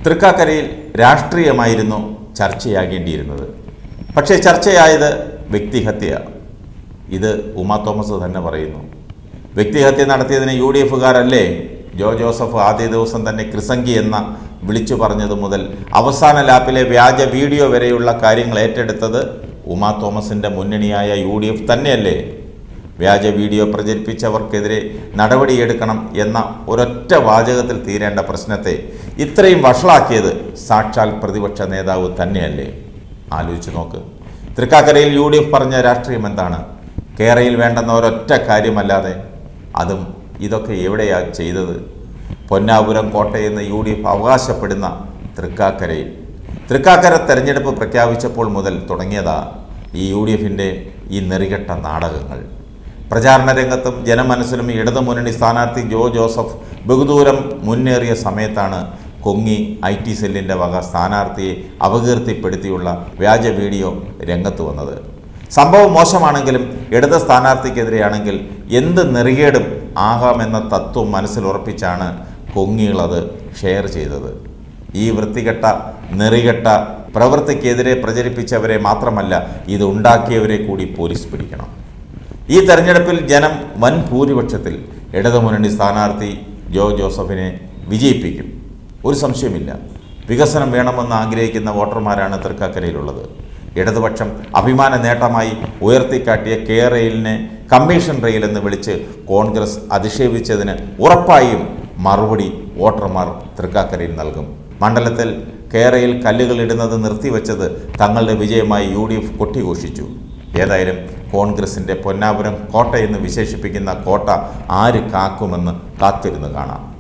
തൃക്കാക്കരയിൽ രാഷ്ട്രീയമായിരുന്നു ചർച്ചയാകേണ്ടിയിരുന്നത് പക്ഷേ ചർച്ചയായത് വ്യക്തിഹത്യ ഇത് ഉമാ തോമസ് തന്നെ പറയുന്നു വ്യക്തിഹത്യ നടത്തിയതിന് യു ഡി എഫുകാരല്ലേ ജോ ജോസഫ് ആദ്യ ദിവസം തന്നെ ക്രിസംഗി എന്ന വിളിച്ചു പറഞ്ഞത് മുതൽ അവസാന ലാപ്പിലെ വ്യാജ വീഡിയോ വരെയുള്ള കാര്യങ്ങൾ ഏറ്റെടുത്തത് ഉമാ തോമസിൻ്റെ മുന്നണിയായ യു ഡി എഫ് തന്നെയല്ലേ വ്യാജ വീഡിയോ പ്രചരിപ്പിച്ചവർക്കെതിരെ നടപടിയെടുക്കണം എന്ന ഒരൊറ്റ വാചകത്തിൽ തീരേണ്ട പ്രശ്നത്തെ ഇത്രയും വഷളാക്കിയത് സാക്ഷാൽ പ്രതിപക്ഷ നേതാവ് തന്നെയല്ലേ ആലോചിച്ച് നോക്ക് തൃക്കാക്കരയിൽ യു ഡി എഫ് പറഞ്ഞ രാഷ്ട്രീയം എന്താണ് കേരയിൽ വേണ്ടെന്ന ഒരൊറ്റ കാര്യമല്ലാതെ അതും ഇതൊക്കെ എവിടെയാ ചെയ്തത് പൊന്നാപുരം കോട്ടയെന്ന് യു ഡി എഫ് അവകാശപ്പെടുന്ന തൃക്കാക്കരയിൽ തൃക്കാക്കര തെരഞ്ഞെടുപ്പ് പ്രഖ്യാപിച്ചപ്പോൾ മുതൽ തുടങ്ങിയതാ ഈ യു ഡി എഫിൻ്റെ ഈ നെറികെട്ട നാടകങ്ങൾ പ്രചാരണ രംഗത്തും ജനമനസ്സിലും ഇടതുമുന്നണി സ്ഥാനാർത്ഥി ജോ ജോസഫ് ബഹുദൂരം മുന്നേറിയ സമയത്താണ് കൊങ്ങി ഐ ടി സെല്ലിൻ്റെ വക സ്ഥാനാർത്ഥിയെ അപകീർത്തിപ്പെടുത്തിയുള്ള വ്യാജ വീഡിയോ രംഗത്ത് വന്നത് സംഭവം മോശമാണെങ്കിലും ഇടത് സ്ഥാനാർത്ഥിക്കെതിരെയാണെങ്കിൽ എന്ത് നെറികേടും ആകാമെന്ന തത്വം മനസ്സിൽ ഉറപ്പിച്ചാണ് കൊങ്ങികളത് ഷെയർ ചെയ്തത് ഈ വൃത്തികെട്ട നെറികെട്ട പ്രവൃത്തിക്കെതിരെ പ്രചരിപ്പിച്ചവരെ മാത്രമല്ല ഇത് ഉണ്ടാക്കിയവരെ കൂടി പോലീസ് പിടിക്കണം ഈ തെരഞ്ഞെടുപ്പിൽ ജനം വൻ ഭൂരിപക്ഷത്തിൽ ഇടതുമുന്നണി സ്ഥാനാർത്ഥി ജോ ജോസഫിനെ വിജയിപ്പിക്കും ഒരു സംശയമില്ല വികസനം വേണമെന്ന് ആഗ്രഹിക്കുന്ന വോട്ടർമാരാണ് തൃക്കാക്കരയിലുള്ളത് ഇടതുപക്ഷം അഭിമാന നേട്ടമായി ഉയർത്തിക്കാട്ടിയ കെ റെയിലിനെ കമ്മീഷൻ റെയിൽ എന്ന് വിളിച്ച് കോൺഗ്രസ് അധിക്ഷേപിച്ചതിന് ഉറപ്പായും മറുപടി വോട്ടർമാർ തൃക്കാക്കരയിൽ നൽകും മണ്ഡലത്തിൽ കേരയിൽ കല്ലുകൾ ഇടുന്നത് നിർത്തിവെച്ചത് തങ്ങളുടെ വിജയമായി യു ഡി എഫ് കൊട്ടിഘോഷിച്ചു ഏതായാലും കോൺഗ്രസിൻ്റെ പൊന്നാപുരം കോട്ട എന്ന് വിശേഷിപ്പിക്കുന്ന കോട്ട ആര് കാക്കുമെന്ന് കാത്തിരുന്ന് കാണാം